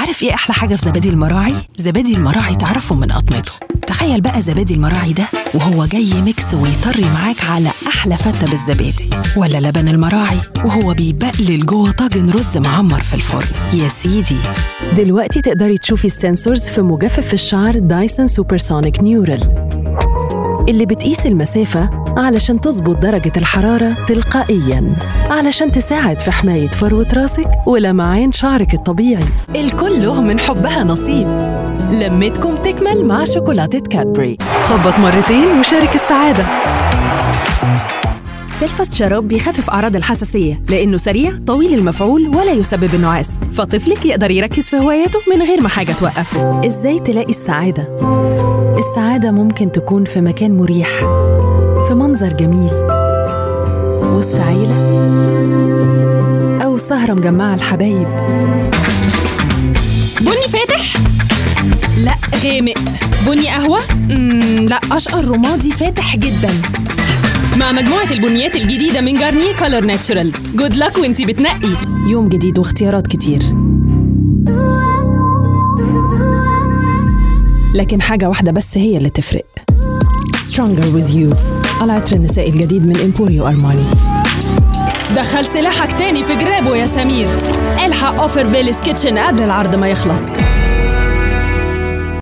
عارف ايه احلى حاجه في زبادي المراعي زبادي المراعي تعرفه من قطمته تخيل بقى زبادي المراعي ده وهو جاي ميكس ويطري معاك على احلى فته بالزبادي ولا لبن المراعي وهو بيبقلل جوه طاجن رز معمر في الفرن يا سيدي دلوقتي تقدري تشوفي السنسورز في مجفف الشعر دايسون سوبرسونيك نيورال اللي بتقيس المسافة علشان تظبط درجة الحرارة تلقائياً علشان تساعد في حماية فروة راسك ولمعان شعرك الطبيعي الكل له من حبها نصيب لمتكم تكمل مع شوكولاتة كادبري خبط مرتين وشارك السعادة تلفست شراب بيخفف أعراض الحساسية لأنه سريع طويل المفعول ولا يسبب النعاس فطفلك يقدر يركز في هواياته من غير ما حاجة توقفه إزاي تلاقي السعادة؟ السعادة ممكن تكون في مكان مريح في منظر جميل وسط عيلة أو سهرة مجمعة الحبايب بني فاتح؟ لا غامق بني قهوة؟ مم لا أشقر رمادي فاتح جدا مع مجموعة البنيات الجديدة من جارنيه كولر ناتشورالز جود لك وانتي بتنقي يوم جديد واختيارات كتير لكن حاجة واحدة بس هي اللي تفرق Stronger with you العطر النسائي الجديد من إمبوريو أرماني دخل سلاحك تاني في جرابه يا سمير الحق اوفر بيليس كيتشن قبل العرض ما يخلص